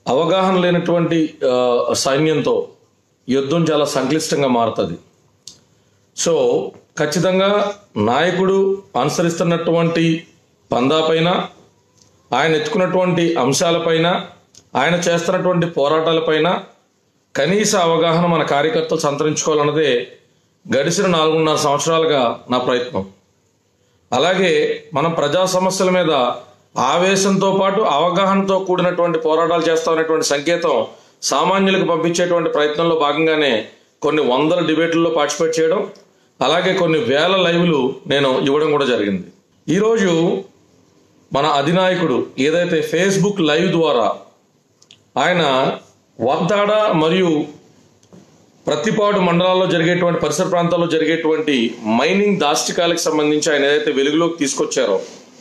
అవగాహన లేనటువంటి ఆ, సైన్యంతో యుద్ధం చాలా సంక్లిష్టంగా మారుతుంది సో ఖచ్చితంగా నాయకుడు అనుసరిస్తున్నటువంటి పందాపైన ఆయన ఎత్తుకున్నటువంటి అంశాలపైన ఆయన చేస్తున్నటువంటి పోరాటాలపైన కనీస అవగాహన మన కార్యకర్తలు సంతరించుకోవాలన్నదే గడిచిన నాలుగున్నర సంవత్సరాలుగా నా ప్రయత్నం అలాగే మనం ప్రజా సమస్యల మీద ఆవేశంతో పాటు అవగాహనతో కూడినటువంటి పోరాటాలు చేస్తామనేటువంటి సంకేతం సామాన్యులకు పంపించేటువంటి ప్రయత్నంలో భాగంగానే కొన్ని వందల డిబేట్లలో పార్టిసిపేట్ చేయడం అలాగే కొన్ని వేల లైవ్లు నేను ఇవ్వడం కూడా జరిగింది ఈరోజు మన అధినాయకుడు ఏదైతే ఫేస్బుక్ లైవ్ ద్వారా ఆయన వంతాడ మరియు ప్రతిపాడు మండలాల్లో జరిగేటువంటి పరిసర ప్రాంతాల్లో జరిగేటువంటి మైనింగ్ దాష్టికాలకు సంబంధించి ఆయన ఏదైతే వెలుగులోకి తీసుకొచ్చారో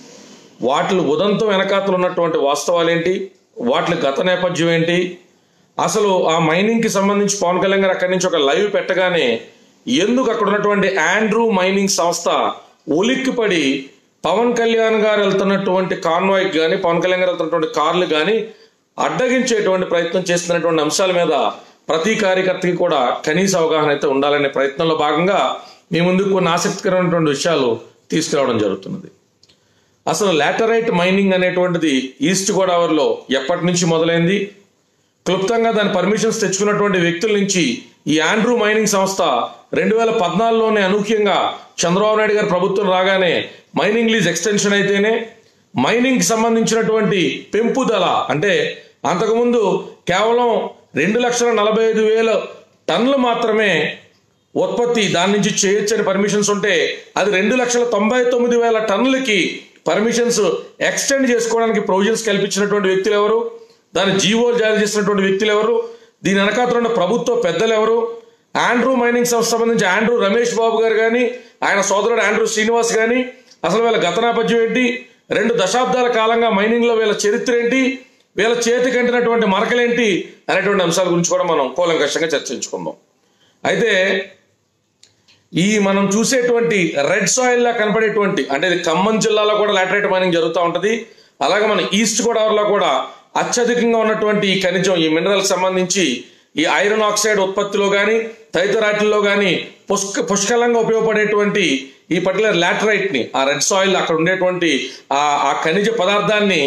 వాటి ఉదంతం వెనకాతలు ఉన్నటువంటి వాస్తవాలు ఏంటి వాటి గత నేపథ్యం ఏంటి అసలు ఆ మైనింగ్కి సంబంధించి పవన్ కళ్యాణ్ గారు అక్కడి నుంచి ఒక లైవ్ పెట్టగానే ఎందుకు అక్కడ ఉన్నటువంటి ఆండ్రూ మైనింగ్ సంస్థ ఉలిక్కిపడి పవన్ కళ్యాణ్ గారు వెళ్తున్నటువంటి కాన్వాయ్కి కానీ పవన్ కళ్యాణ్ గారు వెళ్తున్నటువంటి కార్లు కానీ అడ్డగించేటువంటి ప్రయత్నం చేస్తున్నటువంటి అంశాల మీద ప్రతి కార్యకర్తకి కూడా కనీస అవగాహన అయితే ఉండాలనే ప్రయత్నంలో భాగంగా మీ ముందుకు కొన్ని ఆసక్తికరమైనటువంటి విషయాలు తీసుకురావడం జరుగుతున్నది అసలు లాటరైట్ మైనింగ్ అనేటువంటిది ఈస్ట్ గోదావరిలో ఎప్పటి నుంచి మొదలైంది క్లుప్తంగా దాని పర్మిషన్స్ తెచ్చుకున్నటువంటి వ్యక్తుల నుంచి ఈ ఆండ్రూ మైనింగ్ సంస్థ రెండు వేల పద్నాలుగులోనే అనూహ్యంగా చంద్రబాబు నాయుడు గారి ప్రభుత్వం రాగానే మైనింగ్ లీజ్ ఎక్స్టెన్షన్ అయితేనే మైనింగ్ కి సంబంధించినటువంటి పెంపుదల అంటే అంతకుముందు కేవలం రెండు లక్షల నలభై ఐదు వేల టన్నులు మాత్రమే ఉత్పత్తి దాని నుంచి చేయొచ్చని పర్మిషన్స్ ఉంటే అది రెండు లక్షల తొంభై తొమ్మిది వేల టన్నులకి పర్మిషన్స్ ఎక్స్టెండ్ చేసుకోవడానికి ప్రొవిజన్స్ కల్పించినటువంటి వ్యక్తులు ఎవరు దాని జీవోలు జారీ చేసినటువంటి వ్యక్తులు ఎవరు దీని వెనకాతల ఉన్న ప్రభుత్వ పెద్దలు ఎవరు ఆండ్రూ మైనింగ్ సంస్థ సంబంధించి ఆండ్రూ రమేష్ బాబు గారు కానీ ఆయన సోదరుడు ఆండ్రూ శ్రీనివాస్ కానీ అసలు వీళ్ళ గత నేపథ్యం ఏంటి రెండు దశాబ్దాల కాలంగా మైనింగ్ లో వీళ్ళ చరిత్ర ఏంటి వీళ్ళ చేతి కంటినటువంటి మరకలేంటి అనేటువంటి అంశాల గురించి కూడా మనం కూలంకషంగా చర్చించుకుందాం అయితే ఈ మనం చూసేటువంటి రెడ్ సాయిల్ లా కనపడేటువంటి అంటే ఇది ఖమ్మం జిల్లాలో కూడా లాటరైట్ మైనింగ్ జరుగుతూ ఉంటది అలాగే మన ఈస్ట్ గోదావరిలో కూడా అత్యధికంగా ఉన్నటువంటి ఈ ఖనిజం ఈ మినరల్ సంబంధించి ఈ ఐరన్ ఆక్సైడ్ ఉత్పత్తిలో కానీ తదితరాటిల్లో కానీ పుష్క పుష్కలంగా ఉపయోగపడేటువంటి ఈ పర్టికులర్ లాటరైట్ ని ఆ రెడ్ సాయిల్ అక్కడ ఉండేటువంటి ఆ ఆ ఖనిజ పదార్థాన్ని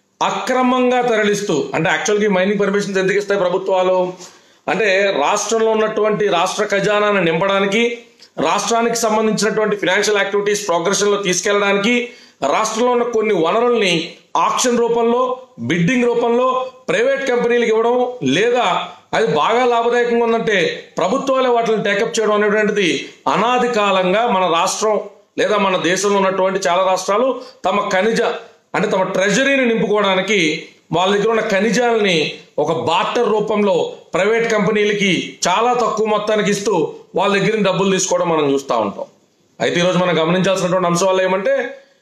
అక్రమంగా తరలిస్తూ అంటే యాక్చువల్గా ఈ మైనింగ్ పర్మిషన్స్ ఎందుకు ఇస్తాయి ప్రభుత్వాలు అంటే రాష్ట్రంలో ఉన్నటువంటి రాష్ట్ర ఖజానాను నింపడానికి రాష్ట్రానికి సంబంధించినటువంటి ఫినాన్షియల్ యాక్టివిటీస్ ప్రోగ్రెషన్ లో తీసుకెళ్ళడానికి రాష్ట్రంలో ఉన్న కొన్ని వనరుల్ని ఆక్షన్ రూపంలో బిడ్డింగ్ రూపంలో ప్రైవేట్ కంపెనీలకు ఇవ్వడం లేదా అది బాగా లాభదాయకంగా ఉందంటే ప్రభుత్వాలే వాటిని టేకప్ చేయడం అనేటువంటిది అనాది కాలంగా మన రాష్ట్రం లేదా మన దేశంలో ఉన్నటువంటి చాలా రాష్ట్రాలు తమ ఖనిజ అంటే తమ ట్రెజరీని నింపుకోవడానికి వాళ్ళ దగ్గర ఉన్న ఖనిజాలని ఒక బార్టర్ రూపంలో ప్రైవేట్ కంపెనీలకి చాలా తక్కువ మొత్తానికి ఇస్తూ వాళ్ళ దగ్గర నుంచి డబ్బులు తీసుకోవడం మనం చూస్తూ ఉంటాం అయితే ఈరోజు మనం గమనించాల్సినటువంటి అంశం వల్ల ఏమంటే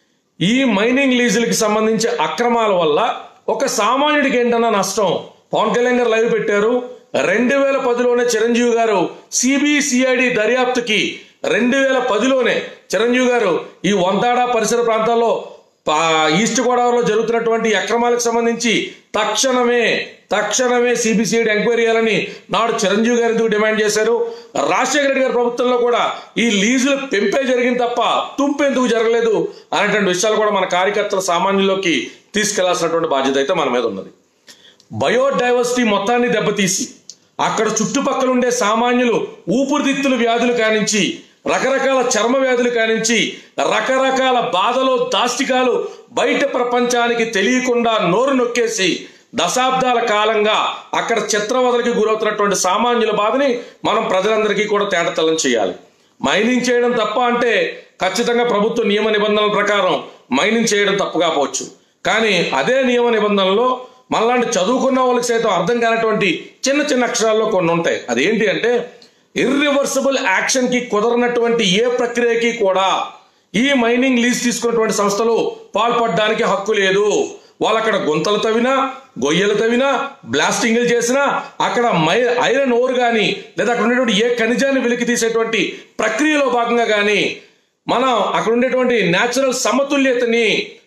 ఈ మైనింగ్ లీజులకి సంబంధించి అక్రమాల వల్ల ఒక సామాన్యుడికి ఏంటన్నా నష్టం పవన్ కళ్యాణ్ గారు లైవ్ పెట్టారు రెండు వేల పదిలోనే చిరంజీవి గారు సిబిసిఐడి దర్యాప్తుకి రెండు వేల పదిలోనే చిరంజీవి గారు ఈ వంతాడ పరిసర ప్రాంతాల్లో పా- ఈస్ట్ గోదావరిలో జరుగుతున్నటువంటి అక్రమాలకు సంబంధించి తక్షణమే తక్షణమే సిబిసిఐడి ఎంక్వైరీ చేయాలని నాడు చిరంజీవి గారు ఎందుకు డిమాండ్ చేశారు రాజశేఖర రెడ్డి గారి ప్రభుత్వంలో కూడా ఈ లీజులు పెంపే జరిగింది తప్ప తుంపు ఎందుకు జరగలేదు అనేటువంటి విషయాలు కూడా మన కార్యకర్తల సామాన్యుల్లోకి తీసుకెళ్లాల్సినటువంటి బాధ్యత అయితే మన మీద ఉన్నది బయోడైవర్సిటీ మొత్తాన్ని దెబ్బతీసి అక్కడ చుట్టుపక్కల ఉండే సామాన్యులు ఊపిరితిత్తుల వ్యాధులు కానించి రకరకాల చర్మ వ్యాధులు కానించి రకరకాల బాధలు దాష్టికాలు బయట ప్రపంచానికి తెలియకుండా నోరు నొక్కేసి దశాబ్దాల కాలంగా అక్కడ చిత్రవదలకి గురవుతున్నటువంటి సామాన్యుల బాధని మనం ప్రజలందరికీ కూడా తేటతలం చేయాలి మైనింగ్ చేయడం తప్ప అంటే ఖచ్చితంగా ప్రభుత్వ నియమ నిబంధనల ప్రకారం మైనింగ్ చేయడం తప్పు కాకపోవచ్చు కానీ అదే నియమ నిబంధనలో మనలాంటి చదువుకున్న వాళ్ళకి సైతం అర్థం కానటువంటి చిన్న చిన్న అక్షరాల్లో కొన్ని ఉంటాయి అదేంటి అంటే ఇర్రివర్సిబుల్ యాక్షన్ కి కుదరనటువంటి ఏ ప్రక్రియకి కూడా ఈ మైనింగ్ లీజ్ తీసుకున్నటువంటి సంస్థలు పాల్పడడానికి హక్కు లేదు వాళ్ళు అక్కడ గుంతలు తవ్వినా గొయ్యలు తవ్వినా బ్లాస్టింగ్లు చేసినా అక్కడ మై ఐరన్ ఓర్ కానీ లేదా అక్కడ ఉండేటువంటి ఏ ఖనిజాన్ని వెలికి తీసేటువంటి ప్రక్రియలో భాగంగా కానీ మనం అక్కడ ఉండేటువంటి న్యాచురల్ సమతుల్యతని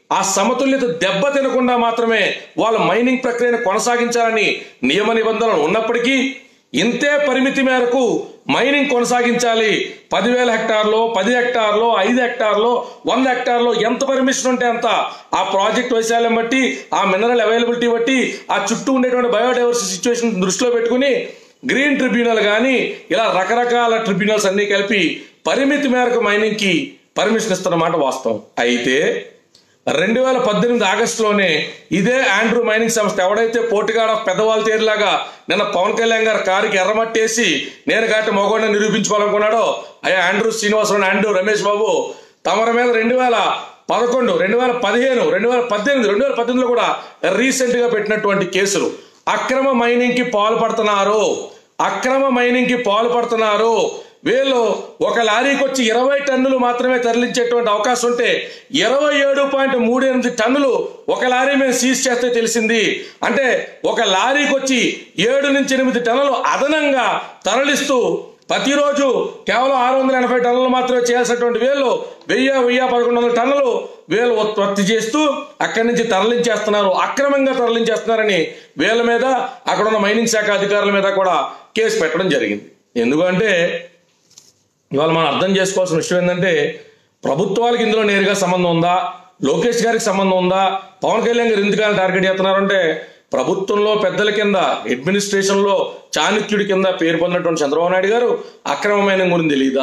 ఆ సమతుల్యత దెబ్బ తినకుండా మాత్రమే వాళ్ళ మైనింగ్ ప్రక్రియను కొనసాగించాలని నియమ నిబంధనలు ఉన్నప్పటికీ ఇంతే పరిమితి మేరకు మైనింగ్ కొనసాగించాలి పదివేల హెక్టార్లో పది హెక్టార్లో ఐదు హెక్టార్లో వంద హెక్టార్లో ఎంత పర్మిషన్ ఉంటే అంత ఆ ప్రాజెక్ట్ వైశాల్యం బట్టి ఆ మినరల్ అవైలబిలిటీ బట్టి ఆ చుట్టూ ఉండేటువంటి బయోడైవర్సిటీ సిచ్యువేషన్ దృష్టిలో పెట్టుకుని గ్రీన్ ట్రిబ్యునల్ కానీ ఇలా రకరకాల ట్రిబ్యునల్స్ అన్ని కలిపి పరిమితి మేరకు మైనింగ్కి పర్మిషన్ ఇస్తున్నమాట వాస్తవం అయితే రెండు వేల పద్దెనిమిది ఆగస్టులోనే ఇదే ఆండ్రూ మైనింగ్ సంస్థ ఎవడైతే పోటుగాడ పెద్దవాళ్ళ తేరులాగా నిన్న పవన్ కళ్యాణ్ గారు కారుకి ఎర్రమట్టేసి నేను కాబట్టి మగవాడిని నిరూపించుకోవాలనుకున్నాడో అయ్యా ఆండ్రూ శ్రీనివాసరావు ఆండ్రూ రమేష్ బాబు తమరి మీద రెండు వేల పదకొండు రెండు వేల పదిహేను రెండు వేల పద్దెనిమిది రెండు వేల పద్దెనిమిదిలో కూడా రీసెంట్ గా పెట్టినటువంటి కేసులు అక్రమ మైనింగ్ కి పాల్పడుతున్నారు అక్రమ మైనింగ్ కి పాల్పడుతున్నారు వీళ్ళు ఒక లారీకి వచ్చి ఇరవై టన్నులు మాత్రమే తరలించేటువంటి అవకాశం ఉంటే ఇరవై ఏడు పాయింట్ మూడు ఎనిమిది టన్నులు ఒక లారీ మేము సీజ్ చేస్తే తెలిసింది అంటే ఒక లారీకి వచ్చి ఏడు నుంచి ఎనిమిది టన్నులు అదనంగా తరలిస్తూ ప్రతిరోజు కేవలం ఆరు వందల ఎనభై టన్నులు మాత్రమే చేయాల్సినటువంటి వీళ్ళు వెయ్యి వెయ్యి పదకొండు వందల టన్నులు వీళ్ళు ఉత్పత్తి చేస్తూ అక్కడి నుంచి తరలించేస్తున్నారు అక్రమంగా తరలించేస్తున్నారని వీళ్ళ మీద అక్కడ ఉన్న మైనింగ్ శాఖ అధికారుల మీద కూడా కేసు పెట్టడం జరిగింది ఎందుకంటే ఇవాళ మనం అర్థం చేసుకోవాల్సిన విషయం ఏంటంటే ప్రభుత్వాలకు ఇందులో నేరుగా సంబంధం ఉందా లోకేష్ గారికి సంబంధం ఉందా పవన్ కళ్యాణ్ గారు ఎందుకని టార్గెట్ చేస్తున్నారంటే ప్రభుత్వంలో పెద్దల కింద అడ్మినిస్ట్రేషన్ లో చాణక్యుడి కింద పేరు పొందినటువంటి చంద్రబాబు నాయుడు గారు అక్రమమైన గురించి తెలియదా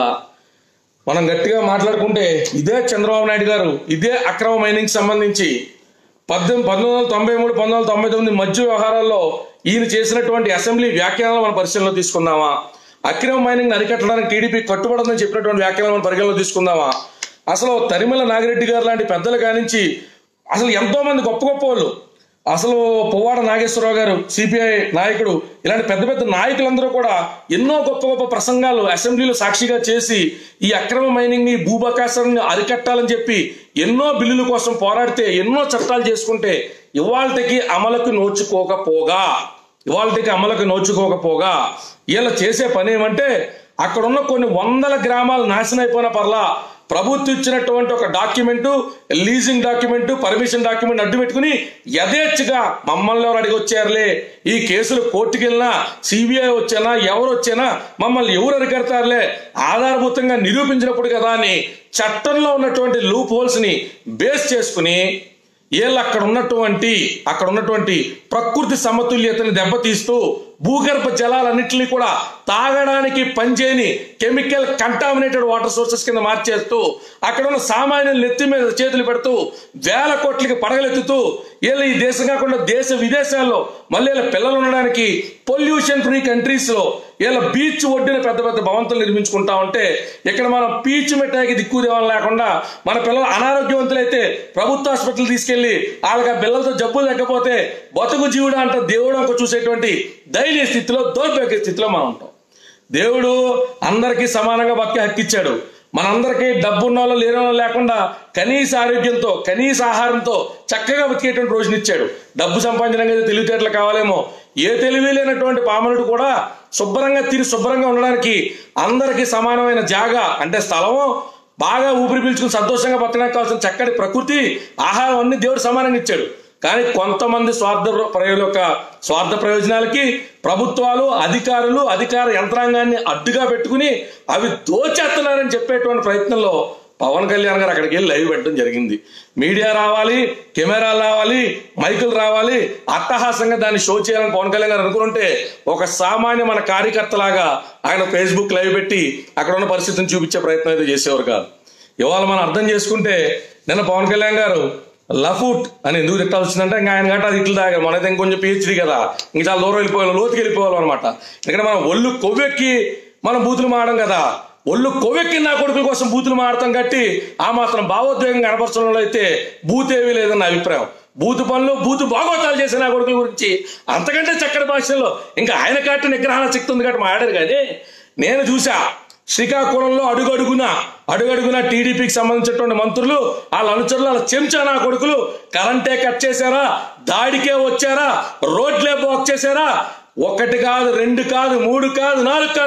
మనం గట్టిగా మాట్లాడుకుంటే ఇదే చంద్రబాబు నాయుడు గారు ఇదే అక్రమ మైనింగ్ సంబంధించి పద్దెనిమిది పంతొమ్మిది వందల తొంభై మూడు పంతొమ్మిది వందల తొంభై తొమ్మిది మధ్య వ్యవహారాల్లో ఈయన చేసినటువంటి అసెంబ్లీ వ్యాఖ్యానాలు మన పరిశీలనలో తీసుకుందామా అక్రమ మైనింగ్ అరికట్టడానికి టీడీపీ కట్టుబడదని చెప్పినటువంటి వ్యాఖ్యానాలు మనం పరిగణలో తీసుకుందామా అసలు తరిమల నాగిరెడ్డి గారు లాంటి పెద్దలు కానించి అసలు ఎంతో మంది గొప్ప గొప్ప వాళ్ళు అసలు పువ్వాడ నాగేశ్వరరావు గారు సిపిఐ నాయకుడు ఇలాంటి పెద్ద పెద్ద నాయకులందరూ కూడా ఎన్నో గొప్ప గొప్ప ప్రసంగాలు అసెంబ్లీలో సాక్షిగా చేసి ఈ అక్రమ మైనింగ్ ని భూబకాశాన్ని అరికట్టాలని చెప్పి ఎన్నో బిల్లుల కోసం పోరాడితే ఎన్నో చట్టాలు చేసుకుంటే ఇవాళకి అమలుకు నోచుకోకపోగా ఇవాళకి అమలుకు నోచుకోకపోగా వీళ్ళు చేసే పని ఏమంటే అక్కడ ఉన్న కొన్ని వందల గ్రామాలు నాశనం అయిపోయిన పర్లా ప్రభుత్వం ఇచ్చినటువంటి ఒక document leasing document permission document అడ్డు పెట్టుకుని యథేచ్ఛగా మమ్మల్ని ఎవరు అడిగి వచ్చారులే ఈ కేసులు కోర్టుకి వెళ్ళినా సిబిఐ వచ్చానా ఎవరు వచ్చానా మమ్మల్ని ఎవరు అరికడతారులే ఆధారభూతంగా నిరూపించినప్పుడు కదా అని చట్టంలో ఉన్నటువంటి లూప్ హోల్స్ ని బేస్ చేసుకుని వీళ్ళు అక్కడ ఉన్నటువంటి అక్కడ ఉన్నటువంటి ప్రకృతి సమతుల్యతని దెబ్బతీస్తూ భూగర్భ జలాలన్నింటినీ కూడా తాగడానికి పనిచేయని కెమికల్ కంటామినేటెడ్ వాటర్ సోర్సెస్ కింద మార్చేస్తూ అక్కడ ఉన్న సామాన్యుల నెత్తి మీద చేతులు పెడుతూ వేల కోట్లకి పడగలెత్తుతూ వీళ్ళు ఈ దేశం కాకుండా దేశ విదేశాల్లో మళ్ళీ వీళ్ళ పిల్లలు ఉండడానికి పొల్యూషన్ ఫ్రీ కంట్రీస్ లో వీళ్ళ బీచ్ ఒడ్డున పెద్ద పెద్ద భవంతులు నిర్మించుకుంటా ఉంటే ఇక్కడ మనం పీచు మిఠాయికి దిక్కు దేవాలి లేకుండా మన పిల్లలు అనారోగ్యవంతులైతే ప్రభుత్వ హాస్పిటల్ తీసుకెళ్లి వాళ్ళకి ఆ పిల్లలతో జబ్బులు తగ్గపోతే బతుకు జీవుడు అంట దేవుడు అంక చూసేటువంటి ధైర్య స్థితిలో దౌర్భాగ్య స్థితిలో మనం ఉంటాం దేవుడు అందరికీ సమానంగా బతికే హక్కు ఇచ్చాడు మనందరికీ డబ్బున్న వాళ్ళు లేని వాళ్ళు లేకుండా కనీస ఆరోగ్యంతో కనీస ఆహారంతో చక్కగా బతికేటువంటి రోజునిచ్చాడు డబ్బు సంపాదించడం కదా తెలివితేటలు కావాలేమో ఏ తెలివి లేనటువంటి పామనుడు కూడా శుభ్రంగా తిని శుభ్రంగా ఉండడానికి అందరికీ సమానమైన జాగా అంటే స్థలము బాగా ఊపిరి పీల్చుకుని సంతోషంగా బతకడానికి కావాల్సిన చక్కటి ప్రకృతి ఆహారం అన్ని దేవుడు సమానంగా ఇచ్చాడు కానీ కొంతమంది స్వార్థ ప్రయోజన యొక్క స్వార్థ ప్రయోజనాలకి ప్రభుత్వాలు అధికారులు అధికార యంత్రాంగాన్ని అడ్డుగా పెట్టుకుని అవి దోచేస్తున్నారని చెప్పేటువంటి ప్రయత్నంలో పవన్ కళ్యాణ్ గారు అక్కడికి వెళ్ళి లైవ్ పెట్టడం జరిగింది మీడియా రావాలి కెమెరాలు రావాలి మైకులు రావాలి అట్టహాసంగా దాన్ని షో చేయాలని పవన్ కళ్యాణ్ గారు అనుకుంటే ఒక సామాన్య మన కార్యకర్తలాగా ఆయన ఫేస్బుక్ లైవ్ పెట్టి అక్కడ ఉన్న పరిస్థితిని చూపించే ప్రయత్నం అయితే చేసేవారు కాదు ఇవాళ మనం అర్థం చేసుకుంటే నిన్న పవన్ కళ్యాణ్ గారు లఫూట్ అని ఎందుకు తిట్టాల్సి వచ్చిందంటే ఇంకా ఆయన గట్ట అది ఇట్లు తాగారు మనైతే ఇంకొంచెం పిహెచ్డి కదా ఇంకా చాలా దూరం వెళ్ళిపోవాలి లోతుకి వెళ్ళిపోవాలి అనమాట ఇక్కడ మనం ఒళ్ళు కొవ్వెక్కి మనం బూతులు మాడడం కదా ఒళ్ళు కొవ్వెక్కి నా కొడుకుల కోసం బూతులు మాడతాం కట్టి ఆ మాత్రం భావోద్వేగం కనపరచడంలో అయితే బూతేవీ లేదన్న అభిప్రాయం బూతు పనులు బూతు భాగవతాలు చేసిన నా కొడుకుల గురించి అంతకంటే చక్కటి భాషలో ఇంకా ఆయన కట్టిన నిగ్రహణ శక్తి ఉంది కాబట్టి మాడారు కానీ నేను చూసా శ్రీకాకుళంలో అడుగడుగున అడుగడుగున టీడీపీకి సంబంధించినటువంటి మంత్రులు వాళ్ళ అనుచరులు వాళ్ళ చెంచా నా కొడుకులు కరెంటే కట్ చేశారా దాడికే వచ్చారా రోడ్లే బ్లాక్ చేశారా ఒకటి కాదు రెండు కాదు మూడు కాదు నాలుగు కాదు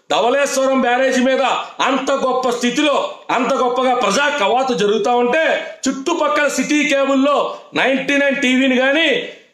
ధవళేశ్వరం బ్యారేజీ మీద అంత గొప్ప స్థితిలో అంత గొప్పగా ప్రజా కవాతు జరుగుతూ ఉంటే చుట్టుపక్కల సిటీ కేబుల్లో నైన్టీ నైన్ టీవీని కానీ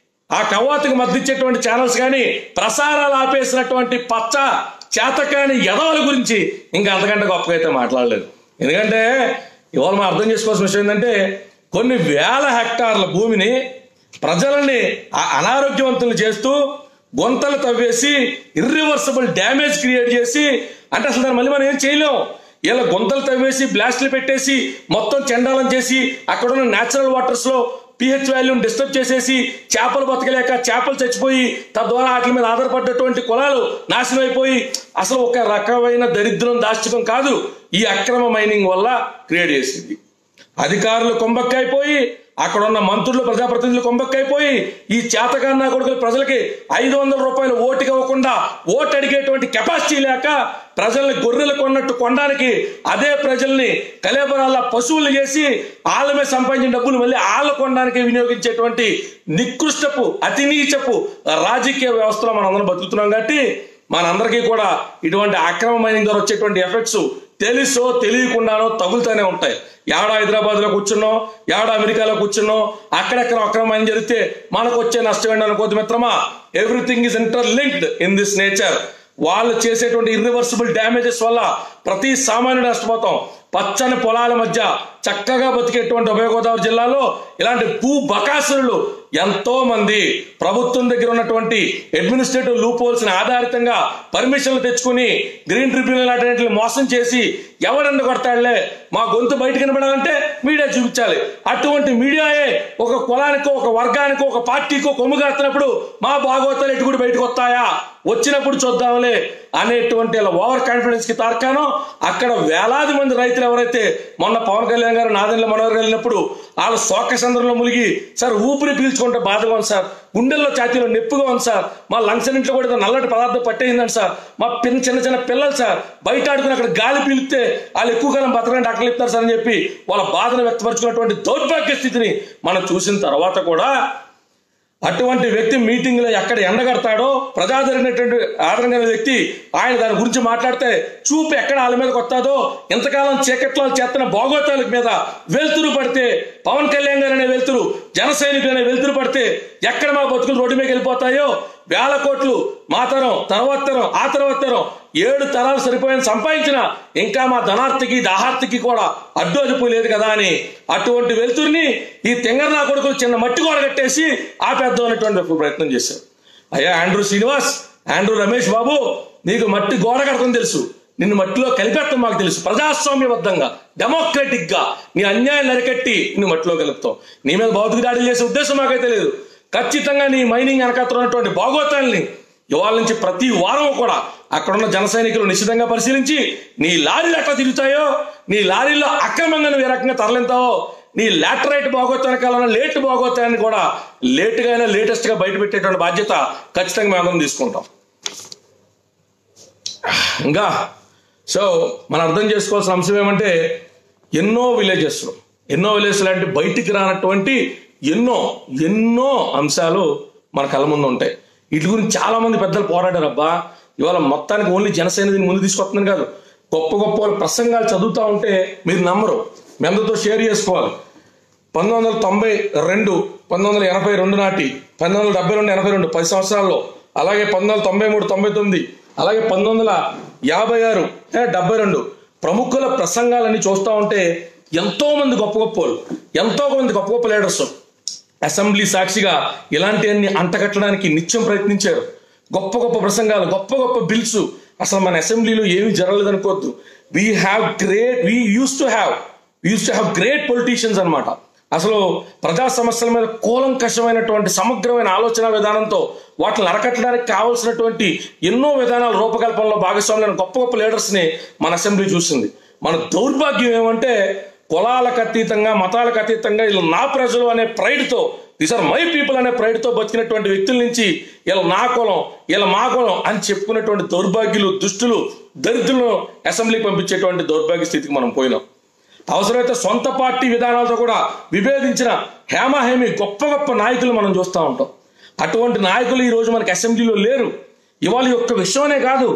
ఆ కవాతుకు మద్దతిచ్చేటువంటి ఛానల్స్ కానీ ప్రసారాలు ఆపేసినటువంటి పచ్చ చేతకాని యదవల గురించి ఇంకా అంతకంటే గొప్పగా అయితే మాట్లాడలేదు ఎందుకంటే ఇవాళ మనం అర్థం చేసుకోవాల్సిన విషయం ఏంటంటే కొన్ని వేల హెక్టార్ల భూమిని ప్రజలని ఆ- అనారోగ్యవంతులు చేస్తూ గొంతలు తవ్వేసి ఇర్రివర్సబుల్ డ్యామేజ్ క్రియేట్ చేసి అంటే అసలు దాన్ని మళ్ళీ మనం ఏం చేయలేం ఇలా గుంతలు తవ్వేసి బ్లాస్ట్లు పెట్టేసి మొత్తం చెండాలం చేసి అక్కడ ఉన్న న్యాచురల్ వాటర్స్ లో పిహెచ్ వాల్యూని డిస్టర్బ్ చేసేసి చేపలు బతకలేక చేపలు చచ్చిపోయి తద్వారా వాటి మీద ఆధారపడ్డటువంటి కులాలు నాశనం అయిపోయి అసలు ఒక రకమైన దరిద్రం దాష్టికం కాదు ఈ అక్రమ మైనింగ్ వల్ల క్రియేట్ చేసింది అధికారులు కొంబక్కైపోయి అక్కడ ఉన్న మంత్రులు ప్రజాప్రతినిధులు కొంబక్కైపోయి ఈ చేతకన్నా కొడుకులు ప్రజలకి ఐదు వందల రూపాయలు ఓటుకి ఇవ్వకుండా ఓటు అడిగేటువంటి కెపాసిటీ లేక ప్రజల్ని గొర్రెలు కొన్నట్టు కొనడానికి అదే ప్రజల్ని కలేబరాల పశువులు చేసి వాళ్ళ మీద సంపాదించిన డబ్బులు మళ్ళీ వాళ్ళ కొనడానికి వినియోగించేటువంటి నికృష్టపు అతి నీచపు రాజకీయ వ్యవస్థలో మనం అందరం బతుకుతున్నాం కాబట్టి మనందరికీ కూడా ఇటువంటి అక్రమ మైనింగ్ ద్వారా వచ్చేటువంటి ఎఫెక్ట్స్ తెలుసో తెలియకుండానో తగులుతూనే ఉంటాయి ఏడా హైదరాబాద్ లో కూర్చున్నాం ఏడా అమెరికాలో కూర్చున్నాం అక్కడెక్కడ అక్రమ మైనింగ్ జరిగితే మనకు వచ్చే నష్టం ఏంటి అనుకోద్దు మిత్రమా everything is interlinked in this nature వాళ్ళు చేసేటువంటి ఇర్రివర్సిబుల్ డ్యామేజెస్ వల్ల ప్రతి సామాన్యుడు నష్టపోతాం పచ్చని పొలాల మధ్య చక్కగా బతికేటువంటి ఉభయ గోదావరి జిల్లాలో ఇలాంటి భూ బకాసురులు ఎంతో మంది ప్రభుత్వం దగ్గర ఉన్నటువంటి అడ్మినిస్ట్రేటివ్ లూప్ హోల్స్ ఆధారితంగా పర్మిషన్లు తెచ్చుకుని గ్రీన్ ట్రిబ్యునల్ అటెంట్లు మోసం చేసి ఎవడెండ కొడతాడులే మా గొంతు బయట కనబడాలంటే మీడియా చూపించాలి అటువంటి మీడియాయే ఒక కులానికో ఒక వర్గానికో ఒక పార్టీకో కొమ్ము కాస్తున్నప్పుడు మా భాగవతాలు ఎటు కూడా బయటకు వస్తాయా వచ్చినప్పుడు చూద్దాంలే అనేటువంటి ఇలా ఓవర్ కాన్ఫిడెన్స్ కి తార్కానో అక్కడ వేలాది మంది రైతులు ఎవరైతే మొన్న పవన్ కళ్యాణ్ గారు నాదెండ్ల మనోహర్ గారు వెళ్ళినప్పుడు వాళ్ళ శోక సందర్భంలో మునిగి సార్ ఊపిరి పీల్చుకుంటే బాధగా ఉంది సార్ గుండెల్లో ఛాతీలో నొప్పిగా ఉంది సార్ మా లంగ్స్ ఇంట్లో కూడా ఏదో నల్లటి పదార్థం పట్టేసిందండి సార్ మా పిన్న చిన్న చిన్న పిల్లలు సార్ బయట ఆడుకుని అక్కడ గాలి పీలిస్తే వాళ్ళు ఎక్కువ కాలం బతకడానికి డాక్టర్లు ఇస్తారు సార్ అని చెప్పి వాళ్ళ బాధను వ్యక్తపరుచుకున్నటువంటి దౌర్భాగ్య స్థితిని మనం చూసిన తర్వాత కూడా అటువంటి వ్యక్తి మీటింగ్ లో ఎక్కడ ఎండగడతాడో ప్రజాదరణటువంటి ఆదరణ కలిగిన వ్యక్తి ఆయన దాని గురించి మాట్లాడితే చూపు ఎక్కడ వాళ్ళ మీదకి వస్తాదో ఇంతకాలం చీకట్లో చేస్తున్న భోగోతాల మీద వెలుతురు పడితే పవన్ కళ్యాణ్ గారు అనే వెలుతురు జన సైనికులు అనే వెలుతురు పడితే ఎక్కడ మా బతుకులు రోడ్డు మీద వెళ్ళిపోతాయో వేల కోట్లు మా తరం తర్వాత తరం ఆ తర్వాత తరం ఏడు తరాలు సరిపోయిన సంపాదించిన ఇంకా మా ధనార్తికి దాహార్తికి కూడా అడ్డు అదుపు లేదు కదా అని అటువంటి వెలుతురిని ఈ తెంగర్నా కొడుకులు చిన్న మట్టి గోడ కట్టేసి ఆపేద్దాం అనేటువంటి ప్రయత్నం చేశారు అయ్యా ఆండ్రూ శ్రీనివాస్ ఆండ్రూ రమేష్ బాబు నీకు మట్టి గోడ కడతం తెలుసు నిన్ను మట్టిలో కలిపెట్టడం మాకు తెలుసు ప్రజాస్వామ్యబద్ధంగా డెమోక్రటిక్ గా నీ అన్యాయం నరికట్టి నిన్ను మట్టిలో కలుపుతాం నీ మీద భౌతిక దాడులు చేసే ఉద్దేశం మాకైతే లేదు ఖచ్చితంగా నీ మైనింగ్ వెనకత్ర ఉన్నటువంటి భాగోతాల్ని ఇవాళ నుంచి ప్రతి వారం కూడా అక్కడ ఉన్న జన సైనికులు నిశ్చితంగా పరిశీలించి నీ లారీలు ఎట్లా తిరుగుతాయో నీ లారీల్లో అక్రమంగా నువ్వు ఏ రకంగా తరలింతావో నీ లాటరైట్ బాగోతానికి కావాలన్నా లేట్ బాగోతాయని కూడా లేటుగా అయినా లేటెస్ట్ గా బయట పెట్టేటువంటి బాధ్యత ఖచ్చితంగా మేము అందరం తీసుకుంటాం ఇంకా సో మనం అర్థం చేసుకోవాల్సిన అంశం ఏమంటే ఎన్నో విలేజెస్లో ఎన్నో విలేజెస్ లాంటి బయటికి రానటువంటి ఎన్నో ఎన్నో అంశాలు మన కళ్ళ ముందు ఉంటాయి వీటి గురించి చాలా మంది పెద్దలు పోరాడారు అబ్బా ఇవాళ మొత్తానికి ఓన్లీ జనసేన దీన్ని ముందు తీసుకొస్తున్నాను కాదు గొప్ప గొప్ప వాళ్ళ ప్రసంగాలు చదువుతా ఉంటే మీరు నమ్మరు మీ అందరితో షేర్ చేసుకోవాలి పంతొమ్మిది వందల తొంభై రెండు పంతొమ్మిది వందల ఎనభై రెండు నాటి పంతొమ్మిది వందల డెబ్బై రెండు ఎనభై రెండు పది సంవత్సరాల్లో అలాగే పంతొమ్మిది వందల తొంభై మూడు తొంభై తొమ్మిది అలాగే పంతొమ్మిది వందల యాభై ఆరు ఏ, డెబ్బై రెండు ప్రముఖుల ప్రసంగాలన్నీ చూస్తూ ఉంటే ఎంతో మంది గొప్ప గొప్ప వాళ్ళు ఎంతో మంది గొప్ప గొప్ప లీడర్స్ అసెంబ్లీ సాక్షిగా ఇలాంటివన్నీ అంటగట్టడానికి నిత్యం ప్రయత్నించారు గొప్ప గొప్ప ప్రసంగాలు గొప్ప గొప్ప బిల్స్ అసలు మన అసెంబ్లీలో ఏమీ జరగలేదు అనుకోవద్దు we have great we use to have use to have great politicians అన్నమాట అసలు ప్రజా సమస్యల మీద కూలంకషమైనటువంటి సమగ్రమైన ఆలోచన విధానంతో వాటిని అరకట్టడానికి కావాల్సినటువంటి ఎన్నో విధానాల రూపకల్పనలో భాగస్వామ్యం గొప్ప గొప్ప లీడర్స్ని మన అసెంబ్లీ చూసింది మన దౌర్భాగ్యం ఏమంటే కులాలకు అతీతంగా మతాలకు అతీతంగా వీళ్ళు నా ప్రజలు అనే ప్రైడ్తో దీస్ ఆర్ మై పీపుల్ అనే ప్రైడ్తో బతికినటువంటి వ్యక్తుల నుంచి వీళ్ళ నా కులం వీళ్ళ మా కులం అని చెప్పుకునేటువంటి దౌర్భాగ్యులు దుష్టులు దరిద్రులను అసెంబ్లీకి పంపించేటువంటి దౌర్భాగ్య స్థితికి మనం పోయినాం అవసరమైతే సొంత పార్టీ విధానాలతో కూడా విభేదించిన హేమహేమి గొప్ప గొప్ప నాయకులు మనం చూస్తూ ఉంటాం అటువంటి నాయకులు ఈ రోజు మనకి అసెంబ్లీలో లేరు ఇవాళ ఈ ఒక్క విషయమే కాదు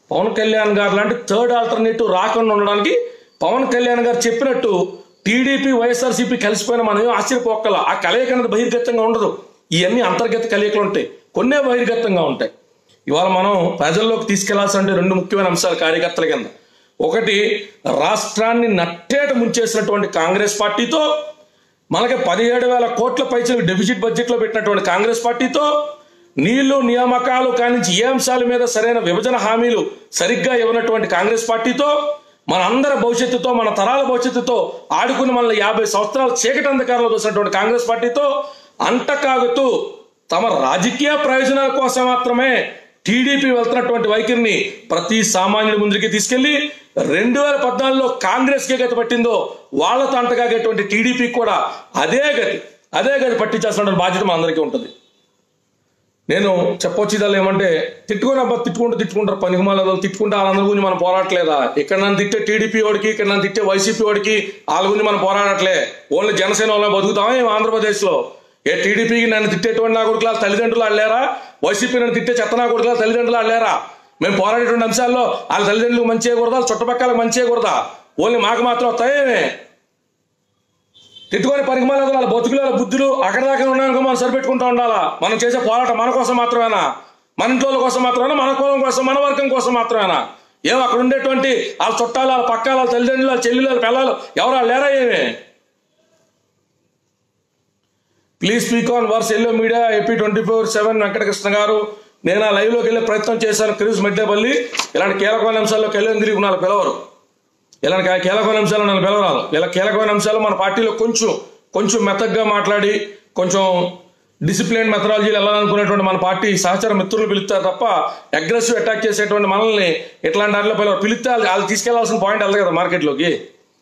పవన్ కళ్యాణ్ గారు లాంటి థర్డ్ ఆల్టర్నేటివ్ రాకుండా ఉండడానికి పవన్ కళ్యాణ్ గారు చెప్పినట్టు టీడీపీ వైఎస్ఆర్సీపీ కలిసిపోయిన మనం ఏం ఆశ్చర్యపోక్కల ఆ కలయిక అనేది బహిర్గతంగా ఉండదు ఇవన్నీ అంతర్గత కలయికలు ఉంటాయి కొన్నే బహిర్గతంగా ఉంటాయి ఇవాళ మనం ప్రజల్లోకి తీసుకెళ్లాల్సిన రెండు ముఖ్యమైన అంశాలు కార్యకర్తల కింద ఒకటి రాష్ట్రాన్ని నట్టేట ముంచేసినటువంటి కాంగ్రెస్ పార్టీతో మనకి పదిహేడు వేల కోట్ల పైసలు డెఫిసిట్ బడ్జెట్ లో పెట్టినటువంటి కాంగ్రెస్ పార్టీతో నీళ్లు నియామకాలు కానించి ఏ అంశాల మీద సరైన విభజన హామీలు సరిగ్గా ఇవ్వనటువంటి కాంగ్రెస్ పార్టీతో మన అందరి భవిష్యత్తుతో మన తరాల భవిష్యత్తుతో ఆడుకుని మనల్ని యాభై సంవత్సరాలు చీకటి అంధకారంలో చూసినటువంటి కాంగ్రెస్ పార్టీతో అంటకాగుతూ తమ రాజకీయ ప్రయోజనాల కోసం మాత్రమే టీడీపీ వెళ్తున్నటువంటి వైఖరిని ప్రతి సామాన్యుడి ముందుకి తీసుకెళ్లి రెండు వేల పద్నాలుగులో కాంగ్రెస్ కే గతి పట్టిందో వాళ్ళతో అంటగాగేటువంటి టీడీపీకి కూడా అదే గతి అదే గతి పట్టించాల్సిన బాధ్యత మా అందరికీ ఉంటుంది నేను చెప్పొచ్చేదాలు ఏమంటే తిట్టుకుని అబ్బా తిట్టుకుంటూ తిట్టుకుంటారు పనికి మళ్ళీ తిట్టుకుంటే వాళ్ళందరి గురించి మనం పోరాటలేదా ఇక్కడ నన్ను తిట్టే టీడీపీ వాడికి ఇక్కడ నన్ను తిట్టే వైసీపీ వాడికి వాళ్ళ గురించి మనం పోరాడట్లే ఓన్లీ జనసేన వాళ్ళ బతుకుతాం ఏం ఆంధ్రప్రదేశ్లో ఏ టీడీపీకి నన్ను తిట్టేటువంటి నా కొడుకుల తల్లిదండ్రులు అల్లేరా వైసీపీ నన్ను తిట్టే చెత్త నా కొడుకుల తల్లిదండ్రులు అల్లేరా మేము పోరాడేటువంటి అంశాల్లో వాళ్ళ తల్లిదండ్రులకు మంచి చేయకూడదా వాళ్ళ చుట్టుపక్కలకు మంచి చేయకూడదా ఓన్లీ మాకు మాత్రం వస్తాయేమే తిట్టుకొని పరిగమాల వాళ్ళ బతుకుల వాళ్ళ బుద్ధులు అక్కడ దాకా ఉన్నాక మనం సరిపెట్టుకుంటూ ఉండాలా మనం చేసే పోరాటం మన కోసం మాత్రమేనా మన ఇంట్లో వాళ్ళ కోసం మాత్రమేనా మన కులం కోసం మన వర్గం కోసం మాత్రమేనా ఏం అక్కడ ఉండేటువంటి వాళ్ళ చుట్టాలు వాళ్ళ పక్క వాళ్ళ తల్లిదండ్రులు వాళ్ళ చెల్లెలు వాళ్ళ పిల్లలు ఎవరు వాళ్ళు లేరా ఏమే please speak on worse yellow media AP twenty four seven Venkatakrishna గారు నేను ఆ లైవ్ లోకి వెళ్ళే ప్రయత్నం చేశాను క్రిస్ మెడ్డేపల్లి ఇలాంటి కీలకమైన అంశాల్లో కెళ్ళని తిరిగి ఉన్నారు పిలవరు ఇలాంటి కా- కీలకమైన అంశాలు నన్ను పిలవరాదు ఇలా కీలకమైన అంశాలు మన పార్టీలో కొంచెం కొంచెం మెత్తగ్గా మాట్లాడి కొంచెం డిసిప్లిన్ మెథడాలజీలు వెళ్ళాలనుకునేటువంటి మన పార్టీ సహచర మిత్రులు పిలుస్తారు తప్ప అగ్రెసివ్ అటాక్ చేసేటువంటి మనల్ని ఇట్లాంటి వాటిలో పిలవరు పిలిస్తే వాళ్ళు వాళ్ళు తీసుకెళ్లాల్సిన పాయింట్ వెళ్ళదు కదా మార్కెట్లోకి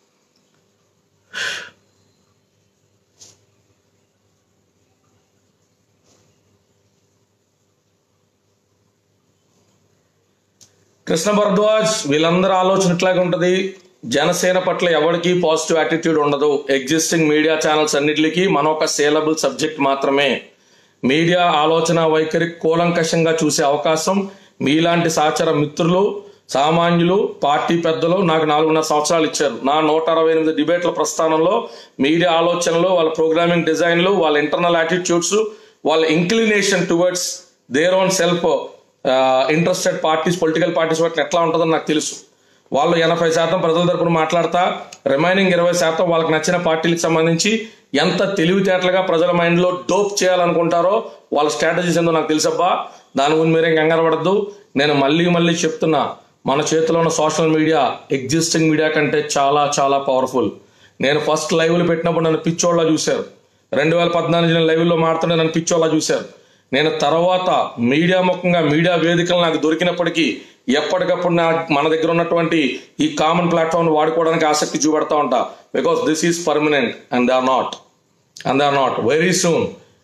కృష్ణ భరద్వాజ్ వీళ్ళందరూ ఆలోచన ఇట్లాగే ఉంటది జనసేన పట్ల ఎవరికి పాజిటివ్ యాటిట్యూడ్ ఉండదు ఎగ్జిస్టింగ్ మీడియా ఛానల్స్ అన్నిటికీ మన ఒక సేలబుల్ సబ్జెక్ట్ మాత్రమే మీడియా ఆలోచన వైఖరి కూలంకషంగా చూసే అవకాశం మీలాంటి సహచర మిత్రులు సామాన్యులు పార్టీ పెద్దలు నాకు నాలుగున్నర సంవత్సరాలు ఇచ్చారు నా నూట అరవై ఎనిమిది డిబేట్ల ప్రస్థానంలో మీడియా ఆలోచనలు వాళ్ళ ప్రోగ్రామింగ్ డిజైన్లు వాళ్ళ ఇంటర్నల్ యాటిట్యూడ్స్ వాళ్ళ inclination towards their own self interested parties political parties పట్ల ఎట్లా ఉంటుందని నాకు తెలుసు వాళ్ళు ఎనభై శాతం ప్రజల తరపున మాట్లాడతా రిమైనింగ్ ఇరవై శాతం వాళ్ళకి నచ్చిన పార్టీలకు సంబంధించి ఎంత తెలివితేటలుగా ప్రజల మైండ్లో డోప్ చేయాలనుకుంటారో వాళ్ళ స్ట్రాటజీస్ ఏందో నాకు తెలుసబ్బా దాని గురించి మీరేం కంగారు పడద్దు నేను మళ్ళీ మళ్ళీ చెప్తున్నా మన చేతిలో ఉన్న సోషల్ మీడియా ఎగ్జిస్టింగ్ మీడియా కంటే చాలా చాలా పవర్ఫుల్ నేను ఫస్ట్ లైవ్లు పెట్టినప్పుడు నన్ను పిచ్చోళ్ళ చూశారు రెండు వేల పద్నాలుగు నేను లైవ్లో మాడుతుంటే నన్ను పిచ్చోళ్ళ చూశారు నేను తర్వాత మీడియా ముఖంగా మీడియా వేదికలు నాకు దొరికినప్పటికీ ఎప్పటికప్పుడు నా మన దగ్గర ఉన్నటువంటి ఈ కామన్ ప్లాట్ఫామ్ వాడుకోవడానికి ఆసక్తి చూపెడతా ఉంటా because this is permanent and they are not and they are not very soon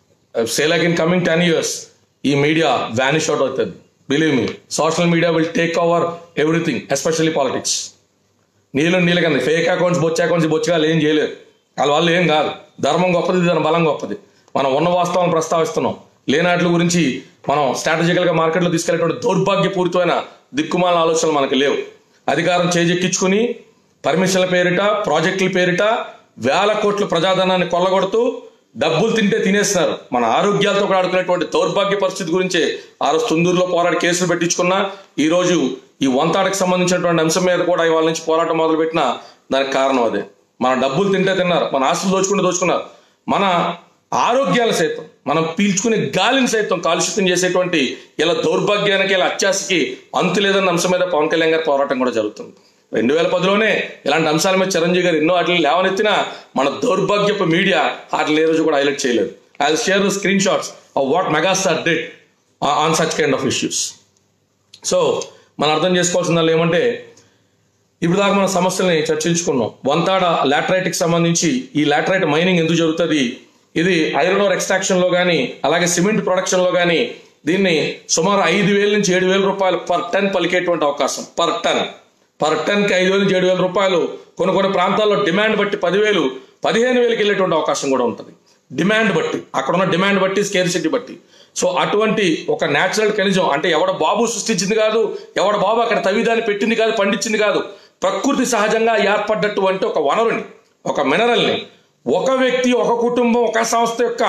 say like in coming ten years ఈ మీడియా వ్యానిష్ అవుట్ అవుతుంది believe me social media will take over everything especially politics నీళ్ళు నీళ్ళ కింద fake accounts బొచ్చ accounts బొచ్చగాలు ఏం చేయలేరు వాళ్ళ వాళ్ళు ఏం కాదు ధర్మం గొప్పది దాని బలం గొప్పది మనం ఉన్న వాస్తవాలను ప్రస్తావిస్తున్నాం లేనాట్ల గురించి మనం స్ట్రాటజికల్ గా మార్కెట్లో తీసుకెళ్లేటువంటి దౌర్భాగ్యపూరితమైన దిక్కుమాల ఆలోచనలు మనకు లేవు అధికారం చేజెక్కించుకుని పర్మిషన్ల పేరిట ప్రాజెక్టుల పేరిట వేల కోట్ల ప్రజాధనాన్ని కొల్లగొడుతూ డబ్బులు తింటే తినేస్తున్నారు మన ఆరోగ్యాలతో కూడా ఆడుకునేటువంటి దౌర్భాగ్య పరిస్థితి గురించి ఆ రోజు తుందూరులో పోరాడి కేసులు పెట్టించుకున్నా ఈ రోజు ఈ వంతాడకు సంబంధించినటువంటి అంశం మీద కూడా ఇవాళ నుంచి పోరాటం మొదలుపెట్టిన దానికి కారణం అదే మన డబ్బులు తింటే తిన్నారు మన ఆస్తులు దోచుకుంటే దోచుకున్నారు మన ఆరోగ్యాలు సైతం మనం పీల్చుకునే గాలిని సైతం కాలుష్యం చేసేటువంటి ఇలా దౌర్భాగ్యానికి ఇలా అత్యాశకి అంతు లేదన్న అంశం మీద పవన్ కళ్యాణ్ గారి పోరాటం కూడా జరుగుతుంది రెండు వేల పదిలోనే ఇలాంటి అంశాల మీద చిరంజీవి గారు ఎన్నో వాటిని లేవనెత్తినా మన దౌర్భాగ్యపు మీడియా వాటిని ఏ రోజు కూడా హైలైట్ చేయలేదు I share the screen shots of what megastar did on such kind of issues so మనం అర్థం చేసుకోవాల్సింది ఏమంటే ఇప్పుడు దాకా మన సమస్యల్ని చర్చించుకున్నాం వంతాడ లాటరైట్కి సంబంధించి ఈ లాటరైట్ మైనింగ్ ఎందుకు జరుగుతుంది ఇది ఐరన్ ఓర్ ఎక్స్ట్రాక్షన్ లో కానీ అలాగే సిమెంట్ ప్రొడక్షన్ లో కానీ దీన్ని సుమారు ఐదు వేల నుంచి ఏడు వేల రూపాయలు పర్ టన్ పలికేటువంటి అవకాశం పర్ టన్ పర్ టన్ కి ఐదు వేల నుంచి ఏడు వేల రూపాయలు కొన్ని కొన్ని ప్రాంతాల్లో డిమాండ్ బట్టి పదివేలు పదిహేను వేలకి వెళ్ళేటువంటి అవకాశం కూడా ఉంటుంది డిమాండ్ బట్టి అక్కడ ఉన్న డిమాండ్ బట్టి స్కేర్సిటీ బట్టి సో అటువంటి ఒక న్యాచురల్ ఖనిజం అంటే ఎవడ బాబు సృష్టించింది కాదు ఎవడ బాబు అక్కడ తవిదాన్ని పెట్టింది కాదు పండించింది కాదు ప్రకృతి సహజంగా ఏర్పడ్డటువంటి ఒక వనరుని ఒక మినరల్ని ఒక వ్యక్తి ఒక కుటుంబం ఒక సంస్థ యొక్క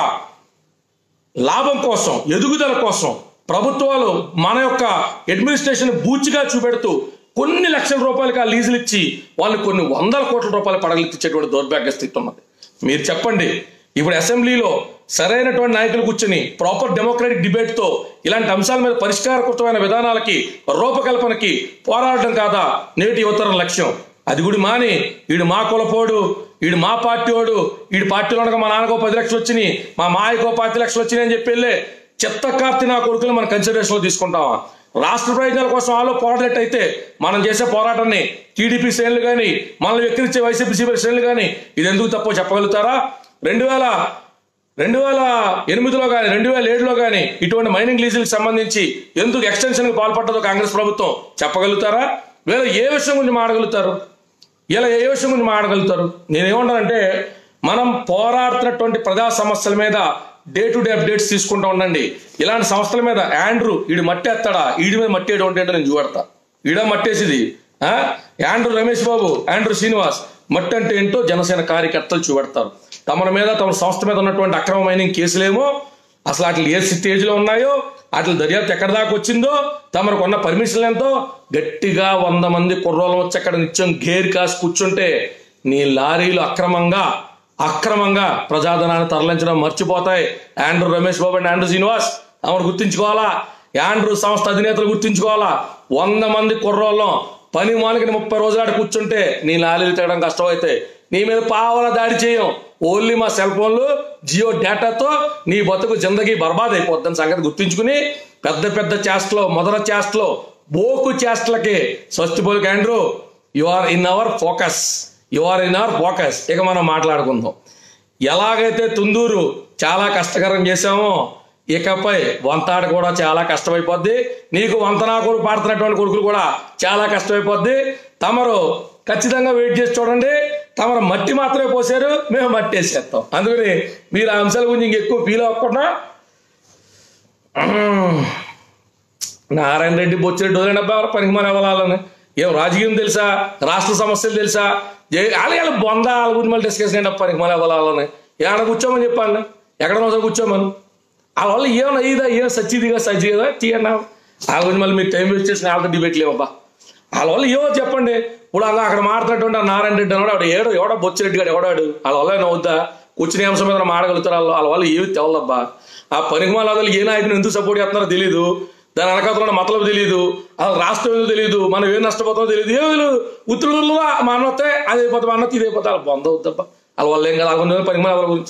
లాభం కోసం ఎదుగుదల కోసం ప్రభుత్వాలు మన యొక్క అడ్మినిస్ట్రేషన్ బూచిగా చూపెడుతూ కొన్ని లక్షల రూపాయలకి ఆ లీజులు ఇచ్చి వాళ్ళు కొన్ని వందల కోట్ల రూపాయల పడగలెత్తించేటువంటి దౌర్భాగ్య స్థితి ఉన్నది మీరు చెప్పండి ఇప్పుడు అసెంబ్లీలో సరైనటువంటి నాయకులు కూర్చుని ప్రాపర్ డెమోక్రటిక్ డిబేట్ తో ఇలాంటి అంశాల మీద పరిష్కారకృతమైన విధానాలకి రూపకల్పనకి పోరాడడం కాదా నేటి యువతరం లక్ష్యం అది కూడా మాని వీడు మా కులపోడు వీడు మా పార్టీ వాడు వీడి పార్టీలో ఉండగా మా నాన్నకో పది లక్షలు వచ్చినాయి మా మాయకో పది లక్షలు వచ్చినాయి అని చెప్పి వెళ్ళే చెత్త కార్తీ నా కొడుకులు మన కన్సిడరేషన్ లో తీసుకుంటామా రాష్ట్ర ప్రయోజనాల కోసం వాళ్ళు పోరాడేటైతే మనం చేసే పోరాటాన్ని టీడీపీ శ్రేణులు కానీ మనల్ని వెక్కిరించే వైసీపీ సిబిఐ శ్రేణులు కానీ ఇది ఎందుకు తప్పో చెప్పగలుగుతారా రెండు వేల రెండు వేల ఎనిమిదిలో కానీ రెండు వేల ఏడులో కానీ ఇటువంటి మైనింగ్ లీజులకు సంబంధించి ఎందుకు ఎక్స్టెన్షన్ కు పాల్పడ్డదో కాంగ్రెస్ ప్రభుత్వం చెప్పగలుగుతారా వీళ్ళ ఏ విషయం గురించి మాట్లాడగలుగుతారు ఇలా ఏ విషయం గురించి మాట్లాడగలుగుతారు నేనేమంటానంటే మనం పోరాడుతున్నటువంటి ప్రజా సమస్యల మీద డే టు డే అప్డేట్స్ తీసుకుంటూ ఉండండి ఇలాంటి సంస్థల మీద యాండ్రూ ఈడు మట్టి ఎత్తాడా ఈడి మీద మట్టి వేయడం ఏంటో నేను చూడతా ఈడ మట్టేసిది ఆ? యాండ్రూ రమేష్ బాబు యాండ్రూ శ్రీనివాస్ మట్టి అంటే ఏంటో జనసేన కార్యకర్తలు చూపెడతారు తమ మీద తమ సంస్థ మీద ఉన్నటువంటి అక్రమ మైనింగ్ కేసులేమో అసలు వాటి ఏ స్టేజ్ లో ఉన్నాయో వాటి దర్యాప్తు ఎక్కడ దాకా వచ్చిందో తమకు ఉన్న పర్మిషన్ ఎంతో గట్టిగా వంద మంది కుర్రోళ్ళు వచ్చి అక్కడ నిత్యం గేర్ కాసి కూర్చుంటే నీ లారీలు అక్రమంగా అక్రమంగా ప్రజాధనాన్ని తరలించడం మర్చిపోతాయి Andrew Ramesh Babu and Andrew Srinivas ఆమెను గుర్తించుకోవాలా యాండ్రూ సంస్థ అధినేతలు గుర్తించుకోవాలా వంద మంది కుర్రోళ్ళం పని మాలికి ముప్పై రోజులు ఆడ కూర్చుంటే నీ లారీలు తేయడం కష్టం అయితే నీ మీద పావల దాడి చేయం ఓన్లీ మా సెల్ ఫోన్లు జియో డేటాతో నీ బతుకు జిందగీ బర్బాద్ అయిపోద్దని సంగతి గుర్తుంచుకుని పెద్ద పెద్ద చేష్టలో మొదల చేష్టలో బోకు చేష్టలకి స్వస్తి పోలికి Andrew you are in our focus you are in our focus ఇక మనం మాట్లాడుకుందాం ఎలాగైతే తుందూరు చాలా కష్టకరం చేశామో ఇకపై వంతాడ కూడా చాలా కష్టమైపోద్ది నీకు వంతనా కొడుకు పాడుతున్నటువంటి కొడుకులు కూడా చాలా కష్టమైపోద్ది తమరు ఖచ్చితంగా వెయిట్ చేసి చూడండి తమరు మట్టి మాత్రమే పోసారు మేము మట్టి వేసేస్తాం అందుకని మీరు ఆ అంశాల గురించి ఇంకెక్కువ ఫీల్ అవ్వకుండా నారాయణ రెడ్డి బొచ్చిరెడ్డి వదిలేనబ్బా పనికి మన ఇవ్వాలని ఏం రాజకీయం తెలుసా రాష్ట్ర సమస్యలు తెలుసా వాళ్ళ బొంద వాళ్ళ గురించి మళ్ళీ డిస్కస్ చేయండి పనికి మన ఇవ్వాలని ఏడ కూర్చోమని చెప్పాను ఎక్కడ ఒకసారి కూర్చోమని వాళ్ళ వల్ల ఏమన్నా అయ్యిదా ఏం సచ్చిదిగా సజ్జి కదా తీయన్నా వాళ్ళ గురించి మళ్ళీ మీరు టైం వేస్ట్ చేసిన వాళ్ళతో డిబేట్ లేవబ్బా వాళ్ళ వల్ల ఏమో చెప్పండి ఇప్పుడు అలా అక్కడ మాట్లాడుతుంటే ఆ నారాయణ రెడ్డి అన్నాడు ఆవిడ ఏడో ఎవడో బొచ్చిరెడ్డి గారు ఎవడాడు వాళ్ళ వల్ల ఏమైనా అవుద్దా కూర్చునే అంశం మీద మాడగలుగుతారు వాళ్ళు వాళ్ళ వల్ల ఏమి తెవలబ్బా ఆ పనికిమాల వాళ్ళు ఏ నాయకుని ఎందుకు సపోర్ట్ చేస్తున్నారో తెలియదు దాని వెనకాల మతలబు తెలియదు అసలు రాష్ట్రం ఏదో తెలియదు మనం ఏం నష్టపోతామో తెలియదు ఏమో తెలియదు ఉత్తరులు మా అన్న వస్తే అది అయిపోతాం అన్నది ఇది అయిపోతా వాళ్ళ బొంద అవుద్దబ్బా వాళ్ళ వల్ల ఏం కదా పనికిమాల వాళ్ళ గురించి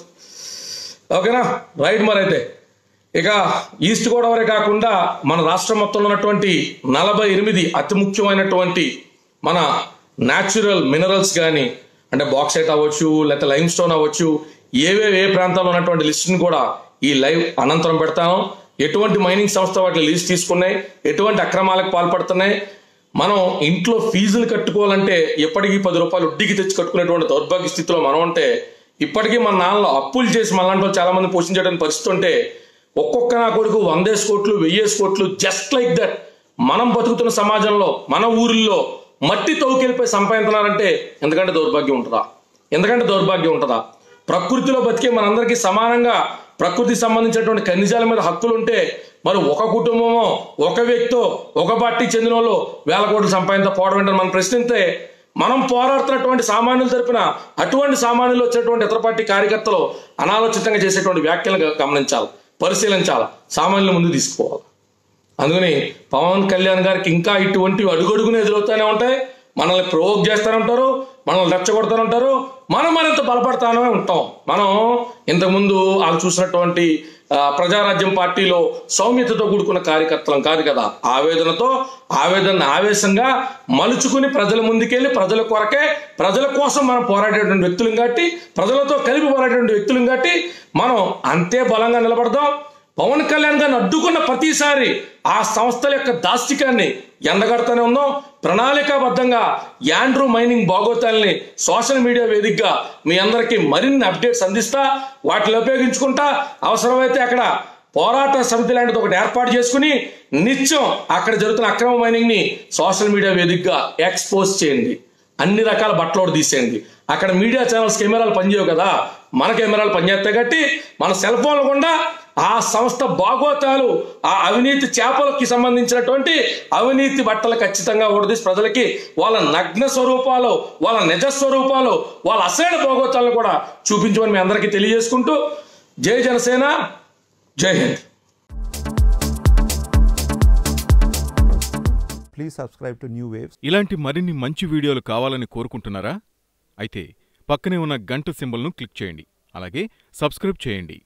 ఓకేనా రైట్ మరి అయితే ఇక ఈస్ట్ గోదావరి కాకుండా మన రాష్ట్రం మొత్తంలో ఉన్నటువంటి నలభై ఎనిమిది అతి ముఖ్యమైనటువంటి మన న్యాచురల్ మినరల్స్ కానీ అంటే బాక్సైట్ అవ్వచ్చు లేకపోతే లైమ్ స్టోన్ అవ్వచ్చు ఏవే ఏ ప్రాంతాల్లో ఉన్నటువంటి లిస్ట్ని కూడా ఈ లైవ్ అనంతరం పెడతాను ఎటువంటి మైనింగ్ సంస్థ వాటి లీజ్ తీసుకున్నాయి ఎటువంటి అక్రమాలకు పాల్పడుతున్నాయి మనం ఇంట్లో ఫీజులు కట్టుకోవాలంటే ఎప్పటికీ పది రూపాయలు వడ్డీకి తెచ్చి కట్టుకునేటువంటి దౌర్భాగ్య స్థితిలో మనం ఉంటే ఇప్పటికీ మన నాన్నలో అప్పులు చేసి మనలాంటి వాళ్ళు చాలా మంది పోషించడానికి పరిస్థితి ఉంటే ఒక్కొక్క నా కొడుకు వందేసి కోట్లు వెయ్యేసి కోట్లు జస్ట్ లైక్ దట్ మనం బతుకుతున్న సమాజంలో మన ఊరిలో మట్టి తవ్వుకెళ్ళిపోయి సంపాదిస్తున్నారంటే ఎందుకంటే దౌర్భాగ్యం ఉంటుందా ఎందుకంటే దౌర్భాగ్యం ఉంటుందా ప్రకృతిలో బతికే మనందరికీ సమానంగా ప్రకృతికి సంబంధించినటువంటి ఖనిజాల మీద హక్కులు ఉంటే మరి ఒక కుటుంబమో ఒక వ్యక్తో ఒక పార్టీ చెందిన వాళ్ళు వేల కోట్లు సంపాదించకపోవడం ఏంటని మనం ప్రశ్నిస్తే మనం పోరాడుతున్నటువంటి సామాన్యుల తరపున అటువంటి సామాన్యులు వచ్చేటువంటి ఇతర పార్టీ కార్యకర్తలు అనాలోచితంగా చేసేటువంటి వ్యాఖ్యలు గమనించాలి పరిశీలించాలి సామాన్యుల ముందు తీసుకుపోవాలి అందుకని పవన్ కళ్యాణ్ గారికి ఇంకా ఇటువంటి అడుగడుగునే ఎదురవుతూనే ఉంటాయి మనల్ని ప్రోవోక్ చేస్తూనే ఉంటారు మనల్ని రెచ్చగొడుతూనే ఉంటారు మనం మరింత బలపడతానే ఉంటాం మనం ఇంతకుముందు వాళ్ళు చూసినటువంటి ఆ, ప్రజారాజ్యం పార్టీలో సౌమ్యతతో కూడుకున్న కార్యకర్తలం కాదు కదా ఆవేదనతో ఆవేదన ఆవేశంగా మలుచుకుని ప్రజల ముందుకెళ్ళి ప్రజల కొరకే ప్రజల కోసం మనం పోరాడేటువంటి వ్యక్తులం కాబట్టి ప్రజలతో కలిపి పోరాడేటువంటి వ్యక్తులం కాబట్టి మనం అంతే బలంగా నిలబడదాం పవన్ కళ్యాణ్ గారిని అడ్డుకున్న ప్రతిసారి ఆ సంస్థల యొక్క దాష్టికాన్ని ఎండగడుతూనే ఉన్నాం ప్రణాళికాబద్ధంగా యాండ్రూ మైనింగ్ బాగోతాల్ని సోషల్ మీడియా వేదికగా మీ అందరికీ మరిన్ని అప్డేట్స్ అందిస్తా వాటిని ఉపయోగించుకుంటా అవసరమైతే అక్కడ పోరాట సమితి లాంటిది ఒకటి ఏర్పాటు చేసుకుని నిత్యం అక్కడ జరుగుతున్న అక్రమ మైనింగ్ ని సోషల్ మీడియా వేదికగా ఎక్స్పోజ్ చేయండి అన్ని రకాల బట్టలోడు తీసేయండి అక్కడ మీడియా ఛానల్స్ కెమెరాలు పనిచేయవు కదా మన కెమెరాలు పనిచేస్తాయి కాబట్టి మన సెల్ ఫోన్లు కూడా ఆ సంస్థ బాగోతాలు ఆ అవినీతి చేపలకి సంబంధించినటువంటి అవినీతి బట్టలు ఖచ్చితంగా ఊడదీసి ప్రజలకి వాళ్ళ నగ్న స్వరూపాలు వాళ్ళ నిజ స్వరూపాలు వాళ్ళ అసైన బాగోతాలను కూడా చూపించమని మీ అందరికీ తెలియజేసుకుంటూ జై జనసేన జై Hind Please subscribe to New Waves. ఇలాంటి మరిన్ని మంచి వీడియోలు కావాలని కోరుకుంటున్నారా అయితే పక్కనే ఉన్న గంట సింబల్ను క్లిక్ చేయండి అలాగే సబ్స్క్రైబ్ చేయండి